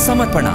సమర్పణ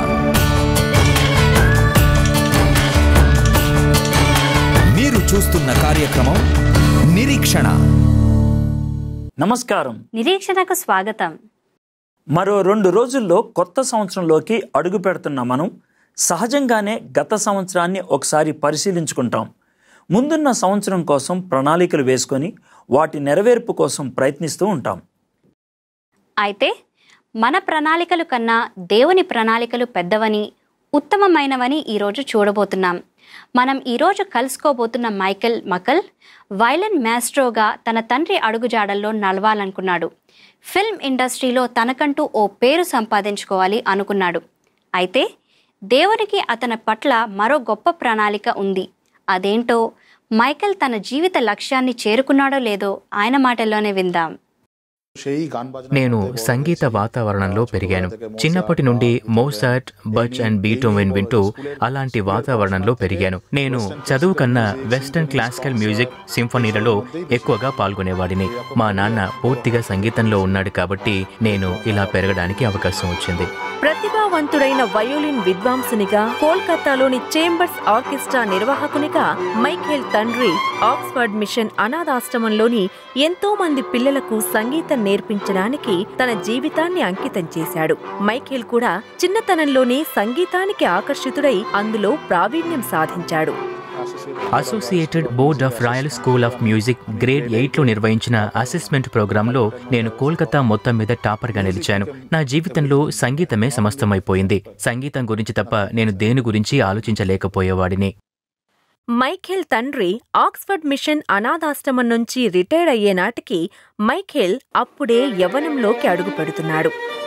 మీరు చూస్తున్న కార్యక్రమం నిరీక్షణ నమస్కారం నిరీక్షణకు స్వాగతం మరో రెండు రోజుల్లో కొత్త సంవత్సరంలోకి అడుగు పెడుతున్న మనం సహజంగానే గత సంవత్సరాన్ని ఒకసారి పరిశీలించుకుంటాం ముందున్న సంవత్సరం కోసం ప్రణాళికలు వేసుకొని వాటి నెరవేర్పు కోసం ప్రయత్నిస్తూ ఉంటాం అయితే మన ప్రణాళికలు కన్నా దేవుని ప్రణాళికలు పెద్దవని ఉత్తమమైనవని ఈరోజు చూడబోతున్నాం మనం ఈరోజు కలుసుకోబోతున్న మైకెల్ మకల్ వైలన్ మాస్ట్రోగా తన తండ్రి అడుగుజాడల్లో నడవాలనుకున్నాడు ఫిల్మ్ ఇండస్ట్రీలో తనకంటూ ఓ పేరు సంపాదించుకోవాలి అనుకున్నాడు అయితే దేవునికి అతని పట్ల మరో గొప్ప ప్రణాళిక ఉంది అదేంటో మైకెల్ తన జీవిత లక్ష్యాన్ని చేరుకున్నాడో లేదో ఆయన మాటల్లోనే విందాం నేను సంగీత వాతావరణంలో పెరిగాను చిన్నప్పటి నుండి మోసాట్ బచ్ అండ్ బీటోవెన్ వింటూ అలాంటి వాతావరణంలో పెరిగాను నేను చదువు కన్నా వెస్టర్న్ క్లాసికల్ మ్యూజిక్ సింఫనీలలో ఎక్కువగా పాల్గొనేవాడిని మా నాన్న పూర్తిగా సంగీతంలో ఉన్నాడు కాబట్టి నేను ఇలా పెరగడానికి అవకాశం వచ్చింది ప్రతిభావంతుడైన వయోలిన్ విద్వాంసునిగా కోల్కతాలోని చేంబర్స్ ఆర్కెస్ట్రా నిర్వాహకునిగా మైఖేల్ తండ్రి ఆక్స్ఫర్డ్ మిషన్ అనాథాశ్రమంలోని ఎంతో మంది పిల్లలకు సంగీతం నేర్పించడానికి తన జీవితాన్ని అంకితం చేశాడు మైఖేల్ కూడా చిన్నతనంలోనే సంగీతానికి ఆకర్షితుడై అందులో ప్రావీణ్యం సాధించాడు associated board of royal school of music grade ఎయిట్లో నిర్వహించిన అసెస్మెంట్ ప్రోగ్రాంలో నేను కోల్కతా మొత్తం మీద టాపర్గా నిలిచాను నా జీవితంలో సంగీతమే సమస్తమైపోయింది సంగీతం గురించి తప్ప నేను దేని గురించి ఆలోచించలేకపోయేవాడిని మైఖేల్ తండ్రి ఆక్స్ఫర్డ్ మిషన్ అనాథాశ్రమం నుంచి రిటైర్ అయ్యే నాటికి మైఖేల్ అప్పుడే యవ్వనంలోకి అడుగుపెడుతున్నాడు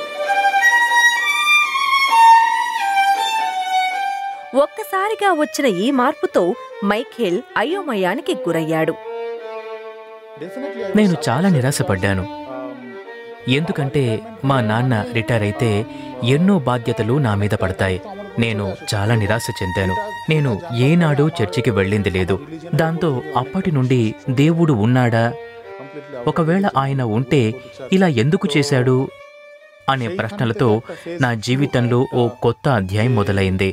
ఒక్కసారిగా వచ్చిన ఈ మార్పుతో మైఖేల్ అయోమయానికి గురయ్యాడు నేను చాలా నిరాశపడ్డాను ఎందుకంటే మా నాన్న రిటైర్ అయితే ఎన్నో బాధ్యతలు నా మీద పడతాయి నేను చాలా నిరాశ చెందాను నేను ఏనాడు చర్చికి వెళ్ళింది లేదు దాంతో అప్పటి నుండి దేవుడు ఉన్నాడా ఒకవేళ ఆయన ఉంటే ఇలా ఎందుకు చేశాడు అనే ప్రశ్నలతో నా జీవితంలో ఓ కొత్త అధ్యాయం మొదలైంది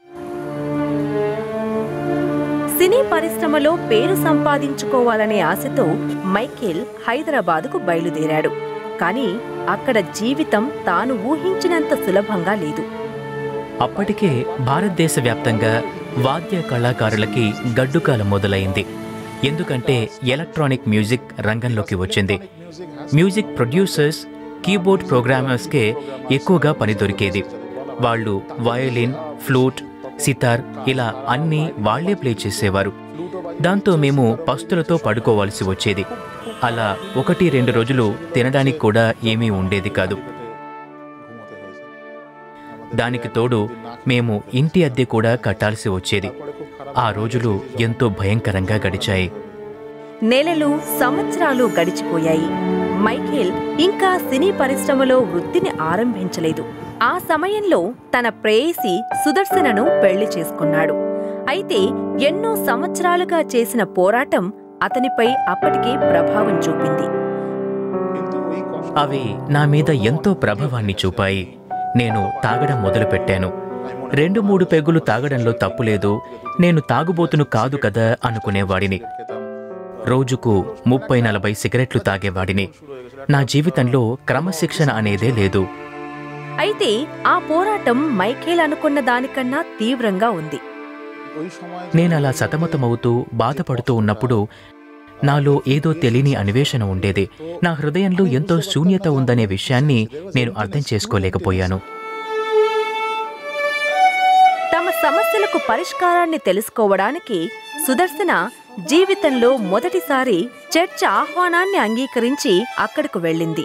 సినీ పరిశ్రమలో పేరు సంపాదించుకోవాలనే ఆశతో మైఖేల్ హైదరాబాదుకు బయలుదేరాడు కానీ అక్కడ జీవితం తాను ఊహించినంత సులభంగా లేదు అప్పటికే భారతదేశ వ్యాప్తంగా వాద్య కళాకారులకి గడ్డుకాలం మొదలైంది ఎందుకంటే ఎలక్ట్రానిక్ మ్యూజిక్ రంగంలోకి వచ్చింది మ్యూజిక్ ప్రొడ్యూసర్స్ కీబోర్డ్ ప్రోగ్రామర్స్కే ఎక్కువగా పని దొరికేది వాళ్ళు వయోలిన్ ఫ్లూట్ సితార్ ఇలా అన్నీ వాళ్లే ప్లే చేసేవారు దాంతో మేము పస్తులతో పడుకోవాల్సి వచ్చేది అలా ఒకటి రెండు రోజులు తినడానికి కూడా ఏమీ ఉండేది కాదు దానికి తోడు మేము ఇంటి అద్దె కూడా కట్టాల్సి వచ్చేది ఆ రోజులు ఎంతో భయంకరంగా గడిచాయి నెలలు సంవత్సరాలు గడిచిపోయాయి మైఖేల్ ఇంకా సినీ పరిశ్రమలో వృత్తిని ఆరంభించలేదు ఆ సమయంలో తన ప్రేయసి సుదర్శనను పెళ్లి చేసుకున్నాడు అయితే ఎన్నో సంవత్సరాలుగా చేసిన పోరాటం అతనిపై అప్పటికే ప్రభావం చూపింది అవి నా మీద ఎంతో ప్రభావాన్ని చూపాయి నేను తాగడం మొదలుపెట్టాను రెండు మూడు పెగ్గులు తాగడంలో తప్పులేదు నేను తాగుబోతును కాదు కదా అనుకునేవాడిని రోజుకు ముప్పై నలభై సిగరెట్లు తాగేవాడిని నా జీవితంలో క్రమశిక్షణ అనేదే లేదు అయితే ఆ పోరాటం మైఖేల్ అనుకున్న దానికన్నా తీవ్రంగా ఉంది నేనలా సతమతమవుతూ బాధపడుతూ ఉన్నప్పుడు నాలో ఏదో తెలియని అన్వేషణ ఉండేది నా హృదయంలో ఎంతో శూన్యత ఉందనే విషయాన్ని నేను అర్థం చేసుకోలేకపోయాను తమ సమస్యలకు పరిష్కారాన్ని తెలుసుకోవడానికి సుదర్శన జీవితంలో మొదటిసారి చర్చ ఆహ్వానాన్ని అంగీకరించి అక్కడకు వెళ్ళింది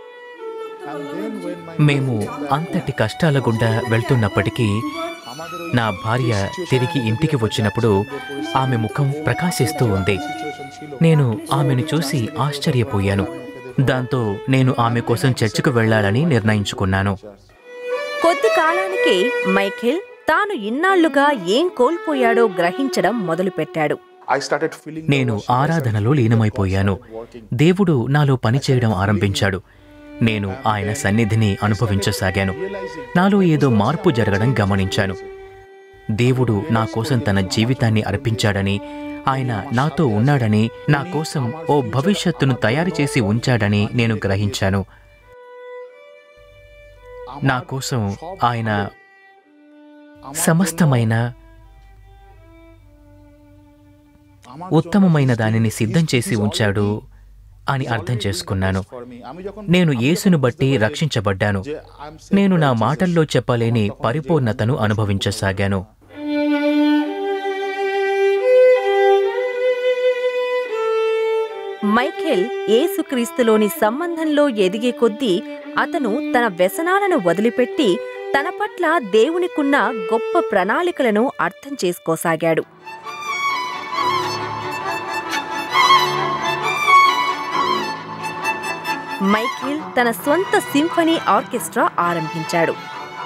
మేము అంతటి కష్టాల గుండా వెళ్తున్నప్పటికీ నా భార్య తిరిగి ఇంటికి వచ్చినప్పుడు ఆమె ముఖం ప్రకాశిస్తూ ఉంది నేను ఆమెను చూసి ఆశ్చర్యపోయాను దాంతో నేను ఆమె కోసం చర్చికి వెళ్ళాలని నిర్ణయించుకున్నాను కొద్ది కాలానికే మైఖేల్ తాను ఇన్నాళ్లుగా ఏం కోల్పోయాడో గ్రహించడం మొదలుపెట్టాడు నేను ఆరాధనలో లీనమైపోయాను దేవుడు నాలో పనిచేయడం ఆరంభించాడు నేను ఆయన సన్నిధిని అనుభవించసాగాను నాలో ఏదో మార్పు జరగడం గమనించాను దేవుడు నా కోసం తన జీవితాన్ని అర్పించాడని ఆయన నాతో ఉన్నాడని నా కోసం ఓ భవిష్యత్తును తయారు చేసి ఉంచాడని నేను గ్రహించాను నా కోసం ఆయన సమస్తమైన ఉత్తమమైన దానిని సిద్ధం చేసి ఉంచాడు అని అర్థం చేసుకున్నాను నేను యేసును బట్టి రక్షించబడ్డాను నేను నా మాటల్లో చెప్పలేని పరిపూర్ణతను అనుభవించసాగాను మైఖేల్ యేసుక్రీస్తులోని సంబంధంలో ఎదిగే కొద్దీ అతను తన వ్యసనాలను వదిలిపెట్టి తన పట్ల దేవునికున్న గొప్ప ప్రణాళికలను అర్థం చేసుకోసాగాడు మైఖేల్ తన స్వంత సింఫనీ ఆర్కెస్ట్రా ఆరంభించాడు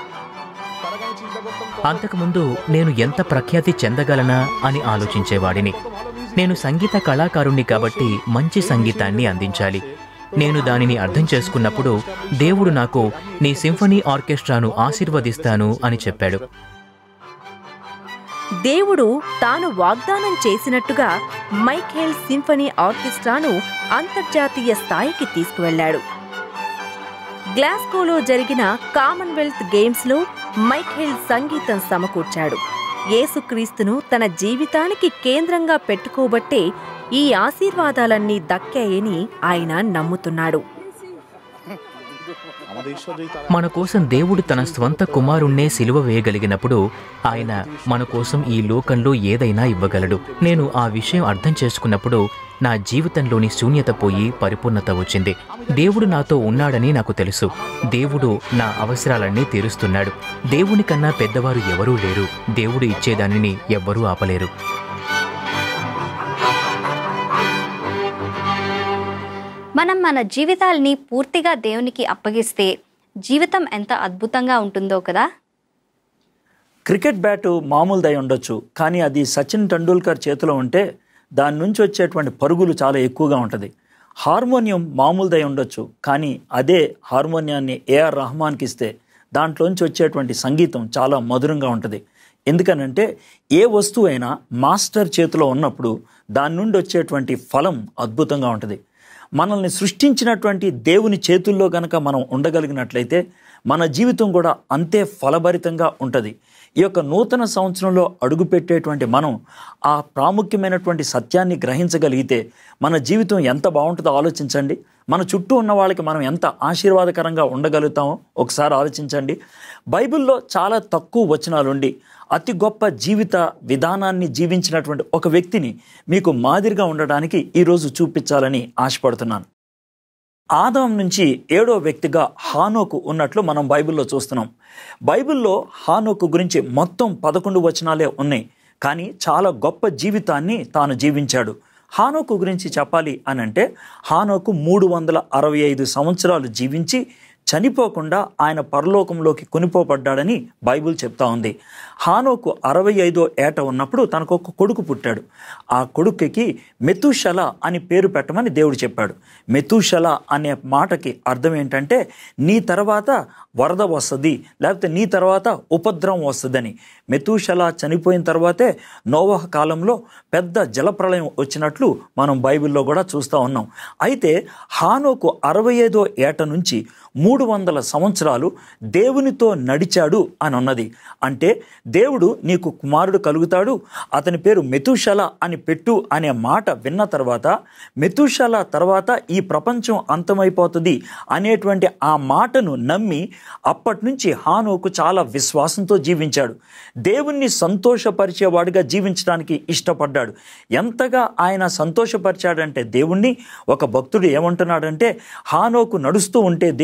అంతకుముందు నేను ఎంత ప్రఖ్యాతి చెందగలనా అని ఆలోచించేవాడిని నేను సంగీత కళాకారుణ్ణి కాబట్టి మంచి సంగీతాన్ని అందించాలి నేను దానిని అర్థం చేసుకున్నప్పుడు దేవుడు నాకు నీ సింఫనీ ఆర్కెస్ట్రాను ఆశీర్వదిస్తాను అని చెప్పాడు దేవుడు తాను వాగ్దానం చేసినట్టుగా మైఖేల్ సింఫనీ ఆర్కెస్ట్రాను అంతర్జాతీయ స్థాయికి తీసుకువెళ్ళాడు గ్లాస్గోలో జరిగిన కామన్వెల్త్ గేమ్స్లో మైఖేల్ సంగీతం సమకూర్చాడు యేసుక్రీస్తును తన జీవితానికి కేంద్రంగా పెట్టుకోబట్టే ఈ ఆశీర్వాదాలన్నీ దక్కాయని ఆయన నమ్ముతున్నాడు మన కోసం దేవుడు తన స్వంత కుమారుణ్ణే సిలువ వేయగలిగినప్పుడు ఆయన మన కోసం ఈ లోకంలో ఏదైనా ఇవ్వగలడు నేను ఆ విషయం అర్థం చేసుకున్నప్పుడు నా జీవితంలోని శూన్యత పోయి పరిపూర్ణత వచ్చింది దేవుడు నాతో ఉన్నాడని నాకు తెలుసు దేవుడు నా అవసరాలన్నీ తీరుస్తున్నాడు దేవుని కన్నా పెద్దవారు ఎవరూ లేరు దేవుడు ఇచ్చేదానిని ఎవ్వరూ ఆపలేరు మనం మన జీవితాల్ని పూర్తిగా దేవునికి అప్పగిస్తే జీవితం ఎంత అద్భుతంగా ఉంటుందో కదా క్రికెట్ బ్యాటు మామూలుదై ఉండొచ్చు కానీ అది సచిన్ టెండూల్కర్ చేతిలో ఉంటే దాని నుంచి వచ్చేటువంటి పరుగులు చాలా ఎక్కువగా ఉంటుంది హార్మోనియం మామూలుదై ఉండొచ్చు కానీ అదే హార్మోనియాన్ని ఏఆర్ రహమాన్కి ఇస్తే దాంట్లోంచి వచ్చేటువంటి సంగీతం చాలా మధురంగా ఉంటుంది ఎందుకనంటే ఏ వస్తువు అయినా మాస్టర్ చేతిలో ఉన్నప్పుడు దాని నుండి వచ్చేటువంటి ఫలం అద్భుతంగా ఉంటుంది మనల్ని సృష్టించినటువంటి దేవుని చేతుల్లో గనక మనం ఉండగలిగినట్లయితే మన జీవితం కూడా అంతే ఫలభరితంగా ఉంటుంది ఈ యొక్క నూతన సంవత్సరంలో అడుగుపెట్టేటువంటి మనం ఆ ప్రాముఖ్యమైనటువంటి సత్యాన్ని గ్రహించగలిగితే మన జీవితం ఎంత బాగుంటుందో ఆలోచించండి మన చుట్టూ ఉన్న వాళ్ళకి మనం ఎంత ఆశీర్వాదకరంగా ఉండగలుగుతామో ఒకసారి ఆలోచించండి బైబిల్లో చాలా తక్కువ వచనాలుండి అతి గొప్ప జీవిత విధానాన్ని జీవించినటువంటి ఒక వ్యక్తిని మీకు మాదిరిగా ఉండడానికి ఈరోజు చూపించాలని ఆశపడుతున్నాను ఆదాం నుంచి ఏడో వ్యక్తిగా హానోకు ఉన్నట్లు మనం బైబిల్లో చూస్తున్నాం బైబిల్లో హానోకు గురించి మొత్తం పదకొండు వచనాలే ఉన్నాయి కానీ చాలా గొప్ప జీవితాన్ని తాను జీవించాడు హానోకు గురించి చెప్పాలి అని అంటే హానోకు మూడు వందల అరవై ఐదు సంవత్సరాలు జీవించి చనిపోకుండా ఆయన పరలోకంలోకి కొనిపోబడ్డాడని బైబిల్ చెప్తా ఉంది హానోకు అరవై ఐదో ఏట ఉన్నప్పుడు తనకు ఒక కొడుకు పుట్టాడు ఆ కొడుకుకి మెతుషల అని పేరు పెట్టమని దేవుడు చెప్పాడు మెతుషల అనే మాటకి అర్థం ఏంటంటే నీ తర్వాత వరద వస్తుంది లేకపోతే నీ తర్వాత ఉపద్రవం వస్తుందని మెతుషల చనిపోయిన తర్వాతే నోవహ కాలంలో పెద్ద జలప్రళయం వచ్చినట్లు మనం బైబిల్లో కూడా చూస్తూ ఉన్నాం అయితే హానోకు అరవై ఐదో ఏట నుంచి మూడు వందల సంవత్సరాలు దేవునితో నడిచాడు అని ఉన్నది అంటే దేవుడు నీకు కుమారుడు కలుగుతాడు అతని పేరు మెతుషల అని పెట్టు అనే మాట విన్న తర్వాత మెతుషల తర్వాత ఈ ప్రపంచం అంతమైపోతుంది అనేటువంటి ఆ మాటను నమ్మి అప్పటి నుంచి హానోకు చాలా విశ్వాసంతో జీవించాడు దేవుణ్ణి సంతోషపరిచేవాడుగా జీవించడానికి ఇష్టపడ్డాడు ఎంతగా ఆయన సంతోషపరిచాడంటే దేవుణ్ణి ఒక భక్తుడు ఏమంటున్నాడంటే హానోకు నడుస్తూ ఉంటే దేవునితో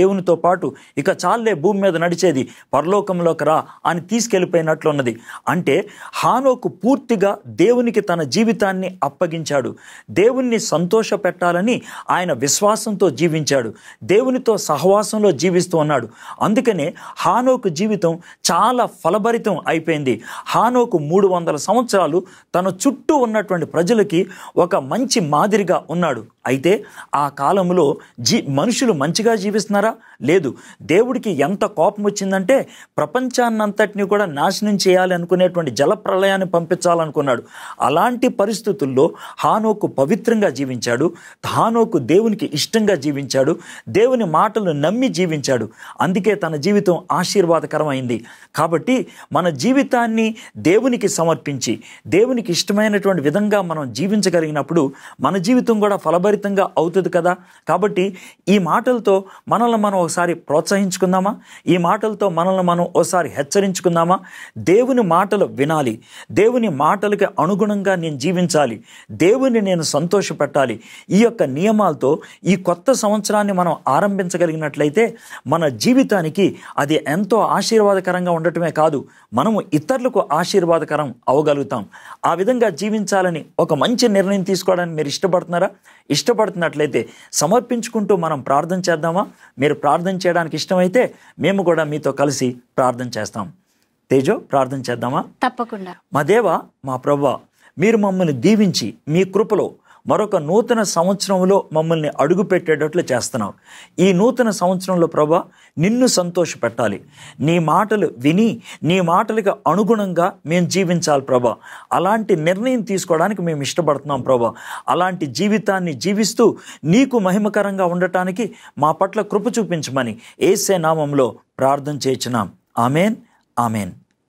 పాటు ఇక చాలే భూమి మీద నడిచేది పరలోకంలోకి రా అని తీసుకెళ్ళిపోయినట్లున్నది అంటే హానోకు పూర్తిగా దేవునికి తన జీవితాన్ని అప్పగించాడు దేవుణ్ణి సంతోష పెట్టాలని ఆయన విశ్వాసంతో జీవించాడు దేవునితో సహవాసంలో జీవిస్తూ ఉన్నాడు అందుకనే హానోకు జీవితం చాలా ఫలభరితం అయిపోయింది హానోకు మూడు వందల సంవత్సరాలు తన చుట్టూ ఉన్నటువంటి ప్రజలకి ఒక మంచి మాదిరిగా ఉన్నాడు అయితే ఆ కాలంలో జీ మనుషులు మంచిగా జీవిస్తున్నారా లేదు దేవుడికి ఎంత కోపం వచ్చిందంటే ప్రపంచాన్నంతటిని కూడా నాశనం చేయాలి అనుకునేటువంటి జల ప్రళయాన్ని పంపించాలనుకున్నాడు అలాంటి పరిస్థితుల్లో హానోకు పవిత్రంగా జీవించాడు హానోకు దేవునికి ఇష్టంగా జీవించాడు దేవుని మాటలను నమ్మి జీవించాడు అందుకే తన జీవితం ఆశీర్వాదకరమైంది కాబట్టి మన జీవితాన్ని దేవునికి సమర్పించి దేవునికి ఇష్టమైనటువంటి విధంగా మనం జీవించగలిగినప్పుడు మన జీవితం కూడా ఫలభరితంగా అవుతుంది కదా కాబట్టి ఈ మాటలతో మనల్ని మనం ఒకసారి ప్రోత్సహించుకుందామా ఈ మాటలతో మనల్ని మనం ఒకసారి హెచ్చరించుకుందామా దేవుని మాటలు వినాలి దేవుని మాటలకి అనుగుణంగా నేను జీవించాలి దేవుని నేను సంతోషపెట్టాలి ఈ యొక్క నియమాలతో ఈ కొత్త సంవత్సరాన్ని మనం ఆరంభించగలిగినట్లయితే మన జీవితానికి అది ఎంతో ఆశీర్వాదకరంగా ఉండటమే కాదు మనము ఇతరులకు ఆశీర్వాదకరం అవగలుగుతాం ఆ విధంగా జీవించాలని ఒక మంచి నిర్ణయం తీసుకోవడానికి మీరు ఇష్టపడుతున్నారా ఇష్టపడుతున్నట్లయితే సమర్పించుకుంటూ మనం ప్రార్థన చేద్దామా మీరు ప్రార్థన చేయడానికి ఇష్టమైతే మేము కూడా మీతో కలిసి ప్రార్థన చేస్తాం తేజో ప్రార్థన చేద్దామా తప్పకుండా మా దేవ మా ప్రవ్వ మీరు మమ్మల్ని దీవించి మీ కృపలో మరొక నూతన సంవత్సరంలో మమ్మల్ని అడుగు పెట్టేటట్లు చేస్తున్నావు ఈ నూతన సంవత్సరంలో ప్రభా నిన్ను సంతోషపెట్టాలి నీ మాటలు విని నీ మాటలకు అనుగుణంగా మేము జీవించాలి ప్రభా అలాంటి నిర్ణయం తీసుకోవడానికి మేము ఇష్టపడుతున్నాం ప్రభా అలాంటి జీవితాన్ని జీవిస్తూ నీకు మహిమకరంగా ఉండటానికి మా పట్ల కృప చూపించమని ఏసే నామంలో ప్రార్థన చేయించున్నాం ఆమెన్ ఆమెన్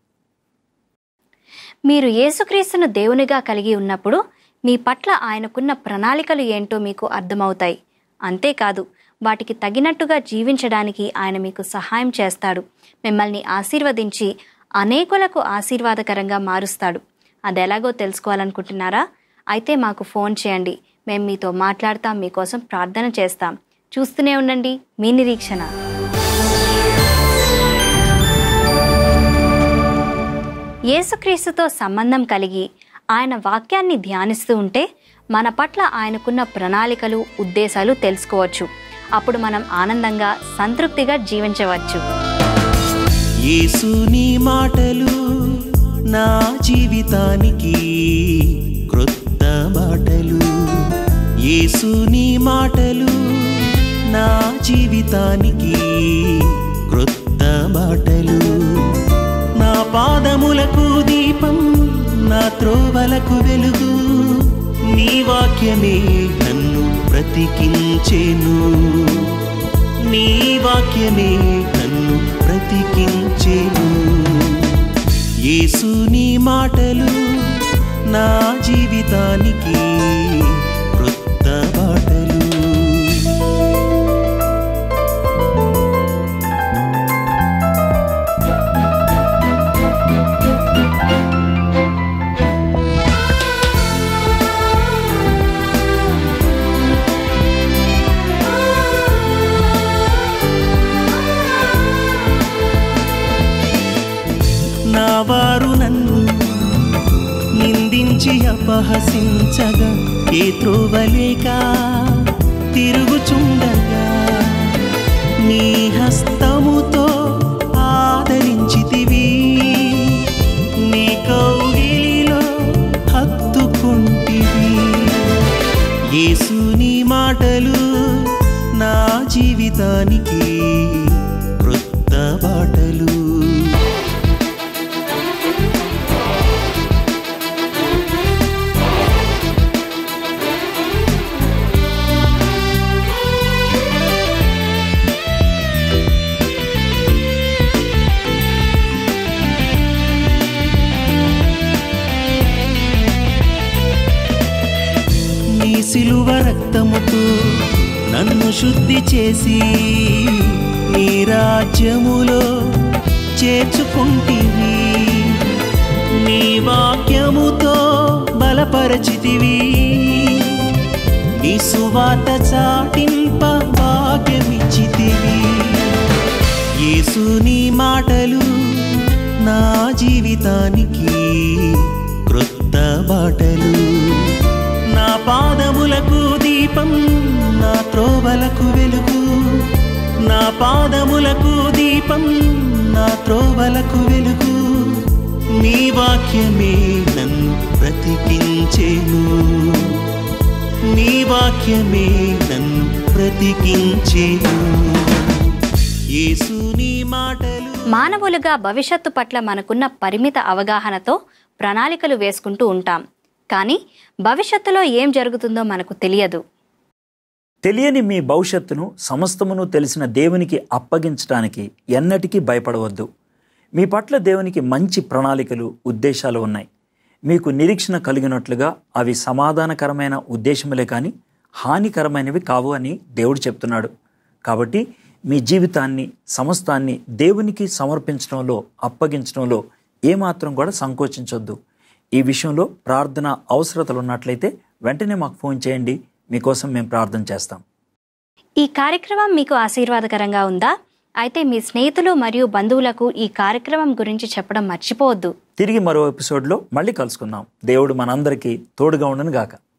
మీరు యేసుక్రీస్తును దేవునిగా కలిగి ఉన్నప్పుడు మీ పట్ల ఆయనకున్న ప్రణాళికలు ఏంటో మీకు అర్థమవుతాయి అంతేకాదు వాటికి తగినట్టుగా జీవించడానికి ఆయన మీకు సహాయం చేస్తాడు మిమ్మల్ని ఆశీర్వదించి అనేకులకు ఆశీర్వాదకరంగా మారుస్తాడు అది ఎలాగో తెలుసుకోవాలనుకుంటున్నారా అయితే మాకు ఫోన్ చేయండి మేము మీతో మాట్లాడతాం మీకోసం ప్రార్థన చేస్తాం చూస్తూనే ఉండండి మీ నిరీక్షణ యేసుక్రీస్తుతో సంబంధం కలిగి ఆయన వాక్యాన్ని ధ్యానిస్తూ ఉంటే మన పట్ల ఆయనకున్న ప్రణాళికలు ఉద్దేశాలు తెలుసుకోవచ్చు అప్పుడు మనం ఆనందంగా సంతృప్తిగా జీవించవచ్చు యేసు నీ మాటలు నా జీవితానికి క్రొత్త బాటలు యేసు నీ మాటలు నా జీవితానికి క్రొత్త బాటలు నా పాదములకు దీపం నా త్రోవలకు వెలుగు నీ వాక్యమే నన్ను బ్రతికించెను నీ వాక్యమే నన్ను బ్రతికించెను యేసు నీ మాటలు నా జీవితానికి క్రొత్త బాటలు నా వారు నన్ను నిందించి అపహసించగా ఏ త్రోవలేక తిరుగుచుండగా నీ హస్తముతో ఆదరించితివి నీ కౌగిలిలో హత్తుకుంటివి యేసు నీ మాటలు నా జీవితానికి క్రొత్త బాటలు నీ సిలువ రక్తముతో నన్ను శుద్ధి చేసి నీ రాజ్యములో చేర్చుకుంటివి నీ వాక్యముతో బలపరచితివి నీ సువాత చాటింప భాగ్యమిచ్చితివి యేసు నీ మాటలు నా జీవితానికి క్రొత్త బాటలు నా పాదములకు దీపం నా త్రోవలకు వెలుగు నా పాదములకు దీపం నా త్రోవలకు వెలుగు నీ వాక్యమే నన్ను బ్రతికించేను నీ వాక్యమే నన్ను బ్రతికించేను యేసు నీ మాటలు మానవులుగా భవిష్యత్తు పట్ల మనకున్న పరిమిత అవగాహనతో ప్రణాళికలు వేసుకుంటూ ఉంటాం కానీ భవిష్యత్తులో ఏం జరుగుతుందో మనకు తెలియదు తెలియని మీ భవిష్యత్తును సమస్తమును తెలిసిన దేవునికి అప్పగించడానికి ఎన్నటికీ భయపడవద్దు మీ పట్ల దేవునికి మంచి ప్రణాళికలు ఉద్దేశాలు ఉన్నాయి మీకు నిరీక్షణ కలిగినట్లుగా అవి సమాధానకరమైన ఉద్దేశములే కానీ హానికరమైనవి కావు అని దేవుడు చెప్తున్నాడు కాబట్టి మీ జీవితాన్ని సమస్తాన్ని దేవునికి సమర్పించడంలో అప్పగించడంలో ఏమాత్రం కూడా సంకోచించొద్దు ఈ విషయంలో ప్రార్థన అవసరతలు ఉన్నట్లయితే వెంటనే మాకు ఫోన్ చేయండి మీకోసం మేము ప్రార్థన చేస్తాం ఈ కార్యక్రమం మీకు ఆశీర్వాదకరంగా ఉందా అయితే మీ స్నేహితులు మరియు బంధువులకు ఈ కార్యక్రమం గురించి చెప్పడం మర్చిపోవద్దు తిరిగి మరో ఎపిసోడ్లో మళ్ళీ కలుసుకుందాం దేవుడు మనందరికీ తోడుగా ఉండను గాక